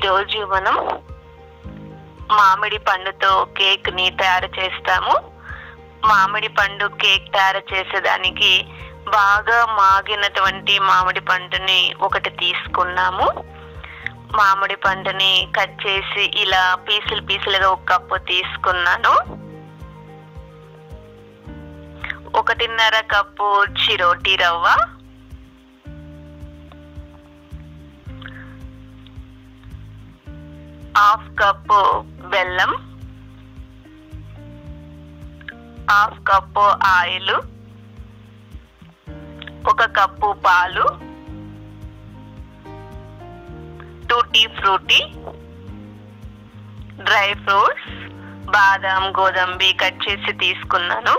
ఈరోజు మనం మామిడి పండుతో కేక్ ని తయారు చేస్తాము మామిడి పండు కేక్ తయారు చేసేదానికి బాగా మాగినటువంటి మామిడి పండుని ఒకటి తీసుకున్నాము మామిడి పండుని కట్ చేసి ఇలా పీసులు పీసులుగా ఒక కప్పు తీసుకున్నాను ఒకటిన్నర కప్పు చిరోటి రవ్వ హాఫ్ కప్పు బెల్లం హాఫ్ కప్పు ఆయిల్ ఒక కప్పు పాలు టూటీ ఫ్రూటీ డ్రై ఫ్రూట్స్ బాదం గోదంబి కట్ చేసి తీసుకున్నాను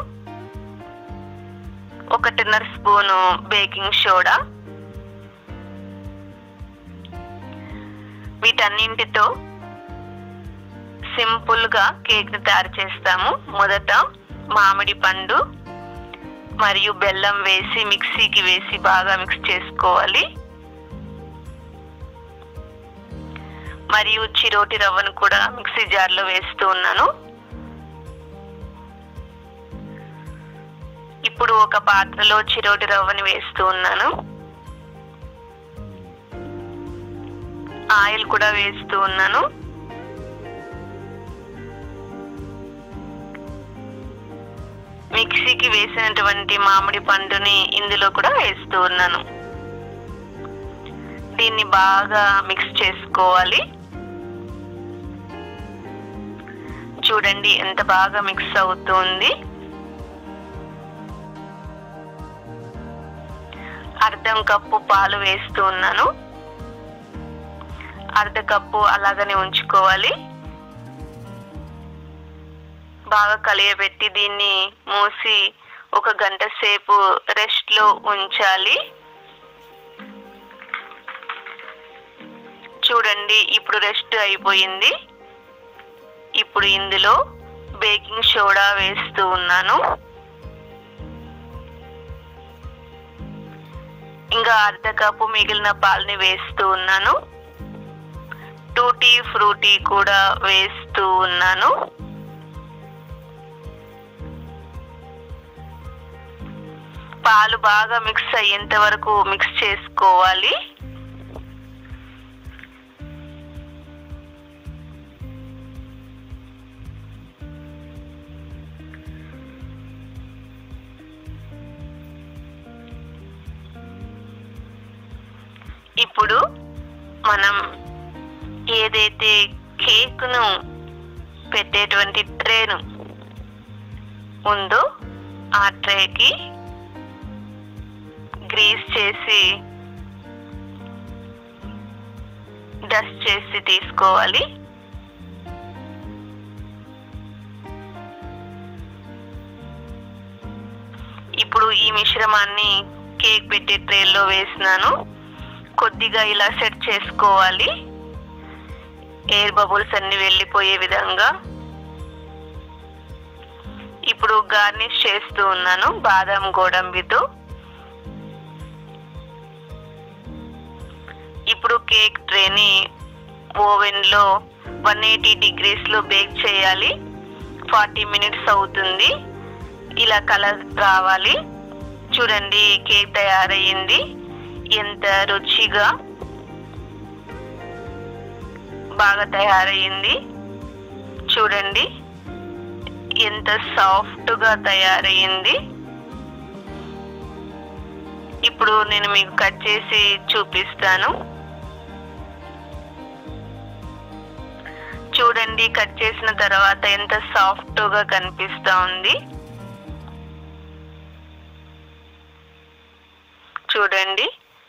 ఒకటిన్నర స్పూను బేకింగ్ సోడా వీటన్నింటితో సింపుల్ గా కేక్ ని తయారు చేస్తాము మొదట మామిడి పండు మరియు బెల్లం వేసి మిక్సీకి వేసి బాగా మిక్స్ చేసుకోవాలి మరియు చిరోటి రవ్వను కూడా మిక్సీ జార్లో వేస్తూ ఉన్నాను ఇప్పుడు ఒక పాత్రలో చిరోటి రవ్వని వేస్తూ ఉన్నాను ఆయిల్ కూడా వేస్తూ ఉన్నాను మిక్సీకి వేసినటువంటి మామిడి పండుని ఇందులో కూడా వేస్తూ ఉన్నాను దీన్ని బాగా మిక్స్ చేసుకోవాలి చూడండి ఎంత బాగా మిక్స్ అవుతుంది అర్ధం కప్పు పాలు వేస్తూ ఉన్నాను అర్ధ కప్పు అలాగనే ఉంచుకోవాలి బాగా కలియబెట్టి దీన్ని మూసి ఒక గంట సేపు రెస్ట్ లో ఉంచాలి చూడండి ఇప్పుడు రెస్ట్ అయిపోయింది ఇప్పుడు ఇందులో బేకింగ్ సోడా వేస్తూ ఉన్నాను ఇంకా అర్ధ కప్పు మిగిలిన పాలని వేస్తూ ఉన్నాను టూటీ ఫ్రూటీ కూడా వేస్తూ ఉన్నాను పాలు బాగా మిక్స్ అయ్యేంత వరకు మిక్స్ చేసుకోవాలి ఇప్పుడు మనం ఏదైతే కేక్ను పెట్టేటువంటి ట్రేను ఉందో ఆ ట్రేకి గ్రీస్ చేసి డస్ట్ చేసి తీసుకోవాలి ఇప్పుడు ఈ మిశ్రమాన్ని కేక్ పెట్టే ట్రేలో వేసినాను కొద్దిగా ఇలా సెట్ చేసుకోవాలి ఎయిర్ బబుల్స్ అన్ని వెళ్ళిపోయే విధంగా ఇప్పుడు గార్నిష్ చేస్తూ ఉన్నాను బాదం గోడంబితో ఇప్పుడు కేక్ ట్రేని ఓవెన్ లో వన్ ఎయిటీ డిగ్రీస్ లో బేక్ చేయాలి ఫార్టీ మినిట్స్ అవుతుంది ఇలా కలర్ రావాలి చూడండి కేక్ తయారయ్యింది ఎంత రుచిగా బాగా తయారయ్యింది చూడండి ఎంత సాఫ్ట్ గా తయారయ్యింది ఇప్పుడు నేను మీకు కట్ చేసి చూపిస్తాను చూడండి కట్ చేసిన తర్వాత ఎంత సాఫ్ట్ గా కనిపిస్తా ఉంది చూడండి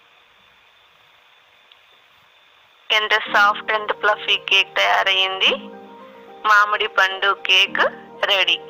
ఎంత సాఫ్ట్ అండ్ ఫ్లఫీ కేక్ తయారయ్యింది మామిడి పండు కేక్ రెడీ